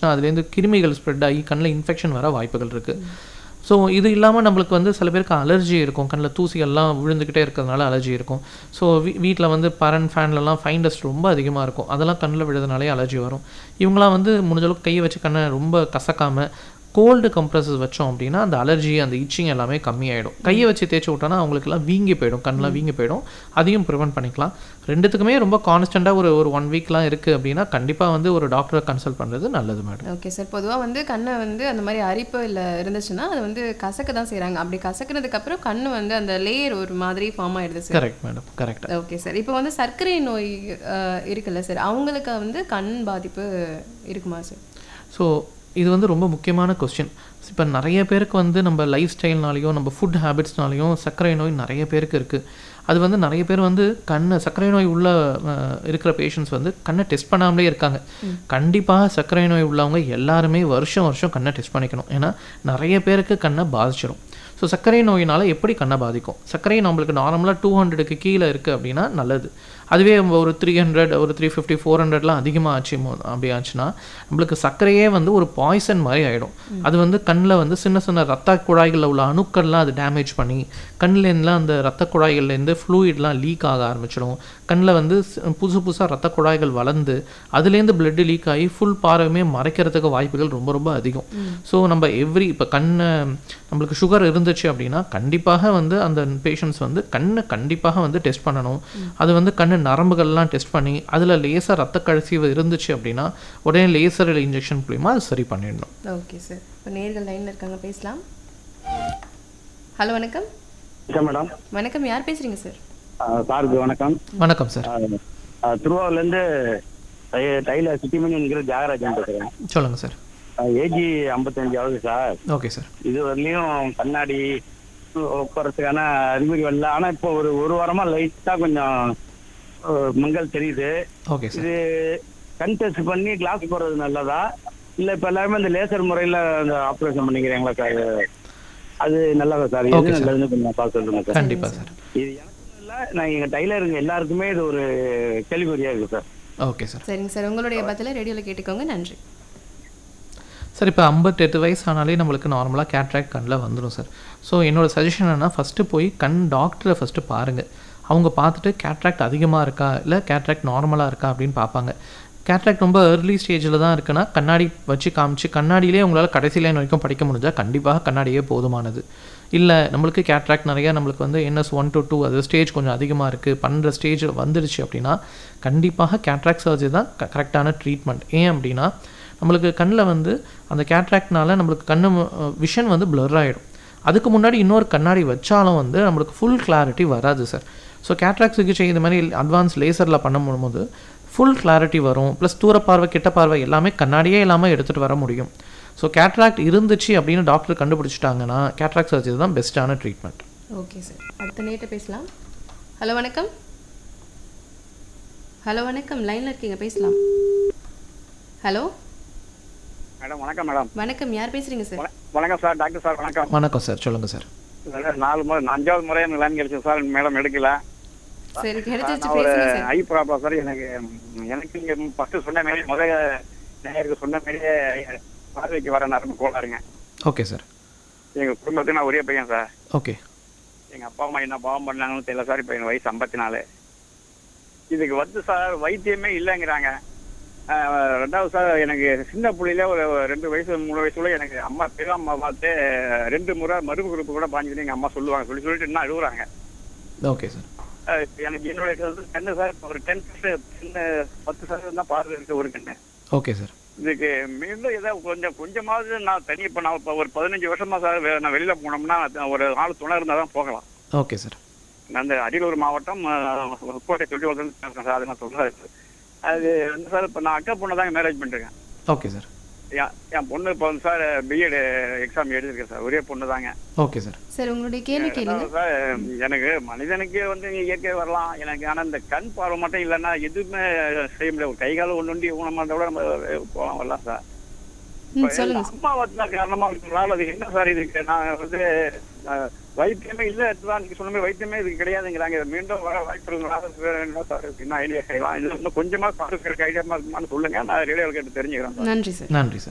இருந்துச்சுன்னா அதுலேருந்து கிருமிகள் ஸ்ப்ரெட் ஆகி கண்ணில் இன்ஃபெக்ஷன் வர வாய்ப்புகள் இருக்குது ஸோ இது இல்லாமல் நம்மளுக்கு வந்து சில பேருக்கு அலர்ஜி இருக்கும் கண்ணில் தூசிகள்லாம் விழுந்துக்கிட்டே இருக்கிறதுனால அலர்ஜி இருக்கும் ஸோ வீ வீட்டில் வந்து பரன் ஃபேன்லலாம் ஃபைன் டஸ்ட் ரொம்ப அதிகமாக இருக்கும் அதெல்லாம் கண்ணில் விழுறதுனாலே அலர்ஜி வரும் இவங்களாம் வந்து முடிஞ்ச அளவுக்கு கையை வச்சு கண்ணை ரொம்ப கசக்காமல் கோல்டு கம்ப்ரஸஸ் வச்சோம் அப்படின்னா அந்த அலர்ஜி அந்த இச்சிங் எல்லாமே கம்மியாயிடும் கையை வச்சு தேய்ச்சி விட்டோன்னா அவங்களுக்குலாம் வீங்கி போயிடும் கண்ணெலாம் வீங்கி போயிடும் அதையும் ப்ரிவென்ட் பண்ணிக்கலாம் ரெண்டுத்துக்குமே ரொம்ப கான்ஸ்டண்ட்டாக ஒரு ஒரு ஒன் வீக்லாம் இருக்குது அப்படின்னா கண்டிப்பாக வந்து ஒரு டாக்டரை கன்சல்ட் பண்ணுறது நல்லது மேடம் ஓகே சார் பொதுவாக வந்து கண்ணை வந்து அந்த மாதிரி அரிப்பு இல்லை இருந்துச்சுன்னா அது வந்து கசக்க தான் செய்கிறாங்க அப்படி கசக்குனதுக்கு அப்புறம் கண்ணு வந்து அந்த லேயர் ஒரு மாதிரி ஃபார்ம் ஆயிடுது sir correct madam correct okay sir இப்போ வந்து சர்க்கரை நோய் அஹ், இருக்குல்ல சார் அவங்களுக்கு வந்து கண் பாதிப்பு இருக்குமா சார் ஸோ இது வந்து ரொம்ப முக்கியமான கொஸ்டின் இப்போ நிறைய பேருக்கு வந்து நம்ம லைஃப் ஸ்டைல்னாலையும் நம்ம ஃபுட் ஹேபிட்ஸ்னாலையும் சர்க்கரை நோய் நிறைய பேருக்கு இருக்குது அது வந்து நிறைய பேர் வந்து கண்ணை சர்க்கரை நோய் உள்ள அஹ், இருக்கிற பேஷண்ட்ஸ் வந்து கண்ணை டெஸ்ட் பண்ணாமலே இருக்காங்க கண்டிப்பாக சர்க்கரை நோய் உள்ளவங்க எல்லாருமே வருஷம் வருஷம் கண்ணை டெஸ்ட் பண்ணிக்கணும் ஏன்னா நிறைய பேருக்கு கண்ணை பாதிச்சிடும் ஸோ சர்க்கரை நோயினால் எப்படி கண்ணை பாதிக்கும் சர்க்கரை நம்மளுக்கு நார்மலாக டூ ஹண்ட்ரடுக்கு கீழே இருக்குது அப்படின்னா நல்லது அதுவே நம்ம ஒரு த்ரீ ஹண்ட்ரட் ஒரு த்ரீ ஃபிஃப்டி ஃபோர் ஹண்ட்ரட்லாம் அதிகமாக ஆச்சு மோ- அப்படி ஆச்சுன்னா நம்மளுக்கு சர்க்கரையே வந்து ஒரு பாய்சன் மாதிரி ஆகிடும் அது வந்து கண்ணில் வந்து சின்ன சின்ன ரத்த குழாய்களில் உள்ள அணுக்கள்லாம் அது டேமேஜ் பண்ணி கண்ணிலேருந்துலாம் அந்த ரத்த குழாய்கள்லேருந்து ஃப்ளூயிட்லாம் லீக் ஆக ஆரம்பிச்சிடும் கண்ணில் வந்து ஸ்- புதுசு புதுசாக ரத்த குழாய்கள் வளர்ந்து அதுலேருந்து பிளட் லீக் ஆகி ஃபுல் பார்வையுமே மறைக்கிறதுக்கு வாய்ப்புகள் ரொம்ப ரொம்ப அதிகம் ஸோ நம்ம எவ்ரி இப்போ கண்ணை நம்மளுக்கு சுகர் இருந்துச்சு அப்படின்னா கண்டிப்பாக வந்து அந்த பேஷண்ட்ஸ் வந்து கண்ணை கண்டிப்பாக வந்து டெஸ்ட் பண்ணணும் அது வந்து கண்ணு நரம்புகள்லாம் டெஸ்ட் பண்ணி அதில் லேசர் ரத்த கழிவு இருந்துச்சு அப்படின்னா உடனே லேசர் இன்ஜெக்ஷன் மூலிமா அது சரி பண்ணிடணும் ஓகே சார் இப்போ நேர்கள் லைனில் இருக்காங்க பேசலாம் ஹலோ வணக்கம் வணக்கம் மேடம் வணக்கம் யார் பேசுறீங்க சார் ஆஹ் சாருக்கு வணக்கம் வணக்கம் சார் ஆஹ் ஆஹ் திருவாரூர்லேருந்து டை- டைலர் சிட்டிமணிங்கிற தியாகராஜன் பேசுகிறேன் சொல்லுங்கள் சார் ஏஜி ஐம்பத்தஞ்சு ஆகுது சார் ஓகே சார் இது வரலையும் கண்ணாடி போகிறதுக்கான அறிகுறி வரல ஆனால் இப்போ ஒரு ஒரு வாரமா லைட்டாக கொஞ்சம் ஆஹ் மங்கல் தெரியுது ஓகே சார் இது கண் டெஸ்ட் பண்ணி கிளாஸ் போடுறது நல்லதா இல்லை இப்போ எல்லாருமே இந்த லேசர் முறையில் அந்த ஆப்ரேஷன் பண்ணிக்கிறீங்களா சார் அது நல்லதா சார் Okay, எது sir. நல்லதுன்னு கொஞ்சம் பார்த்து சொல்லுங்க சார் கண்டிப்பாக சார் இது எனக்கும் இல்லை நான் எங்கள் டைலருங்க எல்லாருக்குமே இது ஒரு கேள்விக்குறியா இருக்கு சார் ஓகே சார் சரிங்க சார் உங்களுடைய பதிலை ரேடியோவில் கேட்டுக்கோங்க நன்றி சார் இப்போ ஐம்பத்தெட்டு வயசு ஆனாலே நம்மளுக்கு நார்மலாக கேட்ராக்ட் கண்ணில் வந்துடும் சார் ஸோ என்னோட சஜஷன் என்னன்னா ஃபஸ்ட்டு போய் கண் டாக்டரை ஃபஸ்ட்டு பாருங்கள் அவங்க பார்த்துட்டு கேட்ராக்ட் அதிகமாக இருக்கா இல்லை கேட்ராக்ட் நார்மலாக இருக்கா அப்படின்னு பார்ப்பாங்க கேட்ராக்ட் ரொம்ப ஏர்லி ஸ்டேஜில் தான் இருக்குன்னா கண்ணாடி வச்சு காமிச்சு கண்ணாடியிலே உங்களால் கடைசி லைன் வரைக்கும் படிக்க முடிஞ்சால் கண்டிப்பாக கண்ணாடியே போதுமானது இல்லை நம்மளுக்கு கேட்ராக்ட் நிறைய நம்மளுக்கு வந்து என்எஸ் ஒன் டு டூ அது ஸ்டேஜ் கொஞ்சம் அதிகமாக இருக்குது பண்ணுற ஸ்டேஜில் வந்துடுச்சு அப்படின்னா கண்டிப்பாக கேட்ராக்ட் சர்ஜரி தான் கரெக்டான ட்ரீட்மெண்ட் ஏன் அப்படின்னா நம்மளுக்கு கண்ணில் வந்து அந்த கேட்ராக்ட்னால நம்மளுக்கு கண்ணு விஷன் வந்து blur ஆகிடும் அதுக்கு முன்னாடி இன்னொரு கண்ணாடி வச்சாலும் வந்து நம்மளுக்கு ஃபுல் கிளாரிட்டி வராது சார் ஸோ கேட்ராக்ட் சிகிச்சை இது மாதிரி அட்வான்ஸ் லேசரில் பண்ணும்போது ஃபுல் கிளாரிட்டி வரும் ப்ளஸ் தூர பார்வை கிட்ட பார்வை எல்லாமே கண்ணாடியே இல்லாமல் எடுத்துகிட்டு வர முடியும் ஸோ கேட்ராக்ட் இருந்துச்சு அப்படின்னு டாக்டர் கண்டுபிடிச்சிட்டாங்கன்னா கேட்ராக்ட் சர்ஜரி தான் பெஸ்ட்டான ட்ரீட்மெண்ட் ஓகே சார் அடுத்த நேட்ட பேசலாம் ஹலோ வணக்கம் ஹலோ வணக்கம் லைனில் இருக்கீங்க பேசலாம் ஹலோ மேடம் வணக்கம் மேடம் வணக்கம் யார் பேசுறீங்க சார் வண- வணக்கம் சார் டாக்டர் சார் வணக்கம் வணக்கம் சார் சொல்லுங்கள் சார் சார், நாலு முறை அஞ்சாவது முறை எனக்கு லைன் கிடைச்சது சார் மேடம் எடுக்கல சரி கிடைச்சிருச்சு நான் ஒரு பேசுங்க சார் ஐ ப்ராப்ளம் சார் எனக்கு எனக்கு இங்க ஃபர்ஸ்ட் சொன்ன மாரி முதல் நேருக்கு சொன்ன மாரியே பார்வைக்கு வர நரம்பு கோளாறுங்க ஓகே சார் எங்க குடும்பத்துக்கு நான் ஒரே பையன் சார் ஓகே எங்க அப்பா அம்மா என்ன பாவம் பண்ணாங்கன்னு தெரியல சார் இப்போ எனக்கு வயசு ஐம்பத்தி நாலு இதுக்கு வந்து சார் வைத்தியமே இல்லைங்கிறாங்க ஆஹ் ரெண்டாவது சார் எனக்கு சின்ன புள்ளையில ஒரு ரெண்டு வயசு மூணு வயசுல எனக்கு அம்மா பெரிய அம்மா பார்த்து ரெண்டு முறை மரும குரூப்பு கூட பாஞ்சுன்னு எங்க அம்மா சொல்லுவாங்க சொல்லி சொல்லிட்டு இன்னும் அழுகுறாங்க ஓகே சார் ஆஹ் எனக்கு என்னோட வந்து கண்ணு சார் ஒரு டென் சின்ன பத்து சதவீதம் தான் பார்வை இருக்கு ஒரு கண்ணு ஓகே சார் இதுக்கு மீண்டும் ஏதாவது கொஞ்சம் கொஞ்சமாவது நான் தனி இப்போ நான் இப்போ ஒரு பதினஞ்சு வருஷமா சார் வே- நான் வெளியில போனோம்னா ஒரு ஆள் துணை இருந்தால் தான் போகலாம் ஓகே சார் நான் அந்த அரியலூர் மாவட்டம் அஹ், கோட்டை சொல்லி வந்து சார் அது நான் சொல்றேன் அது வந்து சார் இப்போ நான் அக்கா பொண்ணை தாங்க மேரேஜ் பண்ணிருக்கேன் ஓகே சார் என் என் பொண்ணு இப்போ வந்து சார் பிஎட் எக்ஸாம் எழுதியிருக்கேன் சார் ஒரே பொண்ணு தாங்க ஓகே சார் சார் உங்களுடைய கேள்வி கேளுங்க சார் எனக்கு மனிதனுக்கு வந்து இயற்கை வரலாம் எனக்கு ஆனால் இந்த கண் பார்வை மட்டும் இல்லைன்னா எதுவுமே செய்ய முடியாது ஒரு கை காலம் ஒன்று ஒண்டி ஊனமாக கூட நம்ம போகலாம் வரலாம் சார் ம் சொல்லுங்க சார் அம்மா வந்து காரணமா இருக்கிறனால அது என்ன சார் இதுக்கு நான் வந்து அஹ், வைத்தியமே இல்ல இதுதான் நீங்க சொன்ன மாதிரி வைத்தியமே இதுக்கு கிடையாதுங்கிறாங்க இது மீண்டும் வர வாய்ப்பு இருக்கிறனால வேற என்ன சார் இருக்கு என்ன ஐடியா செய்யலாம் இது இன்னும் கொஞ்சமா சார் ஐடியா இருக்குமான்னு சொல்லுங்க நான் ரேடியோவில் கேட்டு தெரிஞ்சுக்கிறேன் சார் நன்றி சார் நன்றி சார்